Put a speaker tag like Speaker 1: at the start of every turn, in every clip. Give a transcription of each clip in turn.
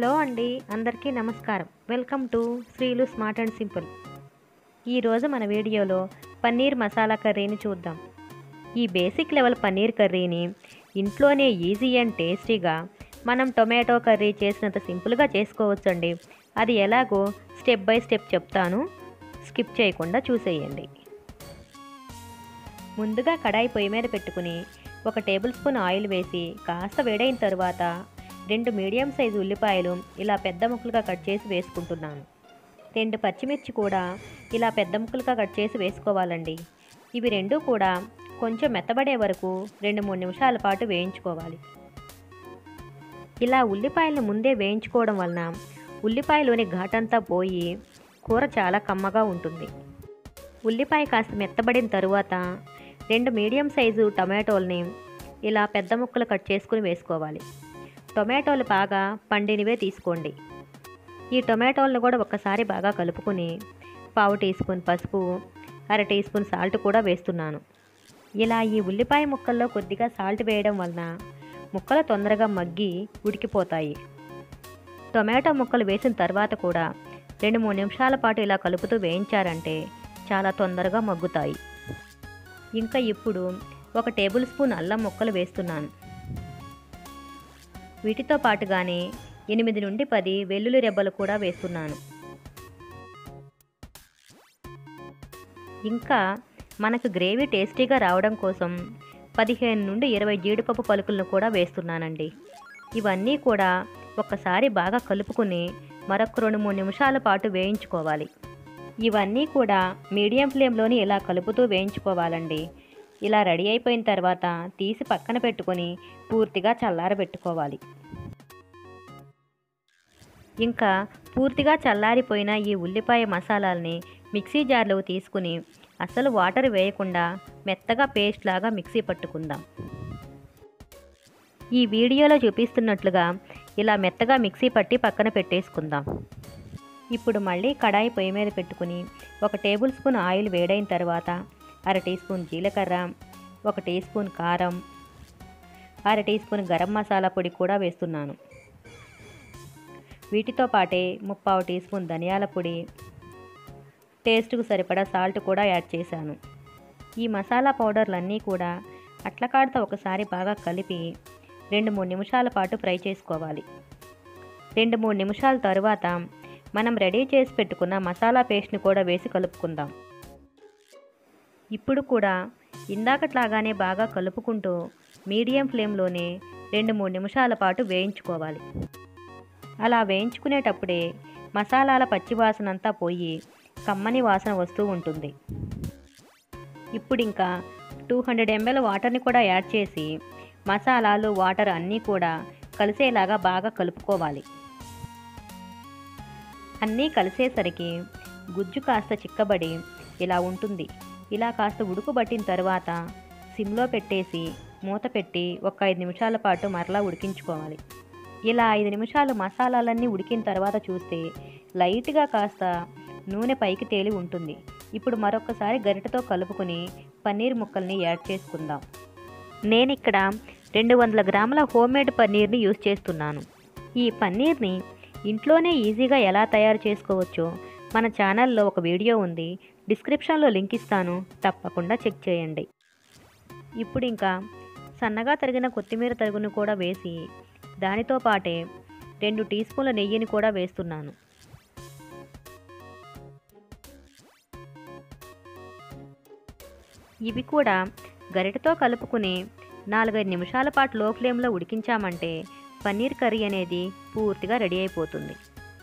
Speaker 1: hello అండి అందరికీ నమస్కారం welcome to Sreelu smart and simple ఈరోజు మన వీడియోలో పన్నీర్ మసాలా కర్రీని చూద్దాం ఈ బేసిక్ లెవెల్ పన్నీర్ కర్రీని ఇంట్లోనే ఈజీ అండ్ టేస్టీగా మనం టొమాటో కర్రీ చేసినంత సింపుల్గా చేసుకోవచ్చండి అది ఎలాగో స్టెప్ బై స్టెప్ చెప్తాను స్కిప్ చేయకుండా చూసేయండి ముందుగా కడాయి పొయ్యి మీద పెట్టుకుని ఒక టేబుల్ స్పూన్ ఆయిల్ వేసి కాస్త వేడైన తర్వాత రెండు మీడియం సైజు ఉల్లిపాయలు ఇలా పెద్ద ముక్కలుగా కట్ చేసి వేసుకుంటున్నాను రెండు పచ్చిమిర్చి కూడా ఇలా పెద్ద ముక్కలుగా కట్ చేసి వేసుకోవాలండి ఇవి రెండు కూడా కొంచెం మెత్తబడే వరకు రెండు మూడు నిమిషాల పాటు వేయించుకోవాలి ఇలా ఉల్లిపాయలను ముందే వేయించుకోవడం వలన ఉల్లిపాయలోని ఘాటంతా పోయి కూర చాలా కమ్మగా ఉంటుంది ఉల్లిపాయ కాస్త మెత్తబడిన తరువాత రెండు మీడియం సైజు టమాటోల్ని ఇలా పెద్ద ముక్కలు కట్ చేసుకుని వేసుకోవాలి టొమాటోలు బాగా పండినవే తీసుకోండి ఈ టొమాటోలను కూడా ఒక్కసారి బాగా కలుపుకొని పావు టీ స్పూన్ పసుపు అర టీ స్పూన్ సాల్ట్ కూడా వేస్తున్నాను ఇలా ఈ ఉల్లిపాయ ముక్కల్లో కొద్దిగా సాల్ట్ వేయడం వలన ముక్కలు తొందరగా మగ్గి ఉడికిపోతాయి టొమాటో ముక్కలు వేసిన తర్వాత కూడా రెండు మూడు నిమిషాల పాటు ఇలా కలుపుతూ వేయించారంటే చాలా తొందరగా మగ్గుతాయి ఇంకా ఇప్పుడు ఒక టేబుల్ స్పూన్ అల్లం ముక్కలు వేస్తున్నాను వీటితో పాటుగానే ఎనిమిది నుండి పది వెల్లుల్లి రెబ్బలు కూడా వేస్తున్నాను ఇంకా మనకు గ్రేవీ టేస్టీగా రావడం కోసం పదిహేను నుండి ఇరవై జీడిపప్పు పలుకులను కూడా వేస్తున్నానండి ఇవన్నీ కూడా ఒక్కసారి బాగా కలుపుకుని మరొక రెండు మూడు నిమిషాల పాటు వేయించుకోవాలి ఇవన్నీ కూడా మీడియం ఫ్లేమ్లోని ఇలా కలుపుతూ వేయించుకోవాలండి ఇలా రెడీ అయిపోయిన తర్వాత తీసి పక్కన పెట్టుకొని పూర్తిగా చల్లారబెట్టుకోవాలి ఇంకా పూర్తిగా చల్లారిపోయిన ఈ ఉల్లిపాయ మసాలాల్ని మిక్సీ జార్లో తీసుకుని అసలు వాటర్ వేయకుండా మెత్తగా పేస్ట్ లాగా మిక్సీ పట్టుకుందాం ఈ వీడియోలో చూపిస్తున్నట్లుగా ఇలా మెత్తగా మిక్సీ పట్టి పక్కన పెట్టేసుకుందాం ఇప్పుడు మళ్ళీ కడాయి పొయ్యి మీద పెట్టుకుని ఒక టేబుల్ స్పూన్ ఆయిల్ వేడైన తర్వాత అర టీ స్పూన్ జీలకర్ర ఒక టీ స్పూన్ కారం అర టీ స్పూన్ గరం మసాలా పొడి కూడా వేస్తున్నాను వీటితో పాటే ముప్పావు టీ స్పూన్ ధనియాల పొడి టేస్ట్కు సరిపడా సాల్ట్ కూడా యాడ్ చేశాను ఈ మసాలా పౌడర్లన్నీ కూడా అట్లకాడతో ఒకసారి బాగా కలిపి రెండు మూడు నిమిషాల పాటు ఫ్రై చేసుకోవాలి రెండు మూడు నిమిషాల తరువాత మనం రెడీ చేసి పెట్టుకున్న మసాలా పేస్ట్ని కూడా వేసి కలుపుకుందాం ఇప్పుడు కూడా ఇందాకట్లాగానే బాగా కలుపుకుంటూ మీడియం ఫ్లేమ్లోనే రెండు మూడు నిమిషాల పాటు వేయించుకోవాలి అలా వేయించుకునేటప్పుడే మసాలాల పచ్చివాసన అంతా పోయి కమ్మని వాసన వస్తూ ఉంటుంది ఇప్పుడు ఇంకా టూ హండ్రెడ్ ఎంఎల్ వాటర్ని కూడా యాడ్ చేసి మసాలాలు వాటర్ అన్నీ కూడా కలిసేలాగా బాగా కలుపుకోవాలి అన్నీ కలిసేసరికి గుజ్జు కాస్త చిక్కబడి ఇలా ఉంటుంది ఇలా కాస్త ఉడుకుబట్టిన తర్వాత సిమ్లో పెట్టేసి మూత పెట్టి ఒక ఐదు నిమిషాల పాటు మరలా ఉడికించుకోవాలి ఇలా ఐదు నిమిషాలు మసాలాలన్నీ ఉడికిన తర్వాత చూస్తే లైట్గా కాస్త నూనె పైకి తేలి ఉంటుంది ఇప్పుడు మరొకసారి గరిటతో కలుపుకొని పన్నీర్ ముక్కల్ని యాడ్ చేసుకుందాం నేను ఇక్కడ రెండు వందల గ్రాముల హోమ్మేడ్ పన్నీర్ని యూజ్ చేస్తున్నాను ఈ పన్నీర్ని ఇంట్లోనే ఈజీగా ఎలా తయారు చేసుకోవచ్చో మన ఛానల్లో ఒక వీడియో ఉంది డిస్క్రిప్షన్లో లింక్ ఇస్తాను తప్పకుండా చెక్ చేయండి ఇప్పుడు ఇంకా సన్నగా తరిగిన కొత్తిమీర తరుగును కూడా వేసి దానితో పాటే రెండు టీ స్పూన్ల నెయ్యిని కూడా వేస్తున్నాను ఇవి కూడా గరిటతో కలుపుకుని నాలుగైదు నిమిషాల పాటు లో ఫ్లేమ్లో ఉడికించామంటే పన్నీర్ కర్రీ అనేది పూర్తిగా రెడీ అయిపోతుంది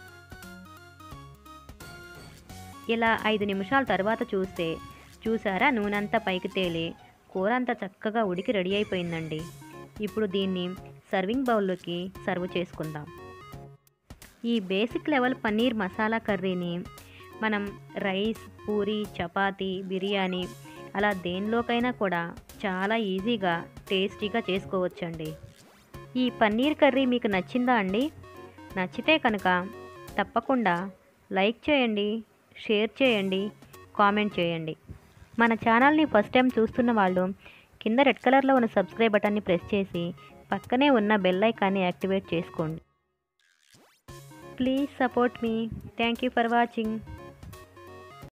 Speaker 1: ఇలా ఐదు నిమిషాల తర్వాత చూస్తే చూసారా నూనెంతా పైకి తేలి కూర అంతా చక్కగా ఉడికి రెడీ అయిపోయిందండి ఇప్పుడు దీన్ని సర్వింగ్ బౌల్లోకి సర్వ్ చేసుకుందాం ఈ బేసిక్ లెవెల్ పన్నీర్ మసాలా కర్రీని మనం రైస్ పూరి చపాతీ బిర్యానీ అలా దేనిలోకైనా కూడా చాలా ఈజీగా టేస్టీగా చేసుకోవచ్చండి ఈ పన్నీర్ కర్రీ మీకు నచ్చిందా అండి నచ్చితే కనుక తప్పకుండా లైక్ చేయండి షేర్ చేయండి కామెంట్ చేయండి మన ఛానల్ని ఫస్ట్ టైం చూస్తున్న వాళ్ళు కింద రెడ్ కలర్లో ఉన్న సబ్స్క్రైబ్ బటన్ని ప్రెస్ చేసి పక్కనే ఉన్న బెల్ ఐకాన్ని యాక్టివేట్ చేసుకోండి ప్లీజ్ సపోర్ట్ మీ థ్యాంక్ యూ ఫర్ వాచింగ్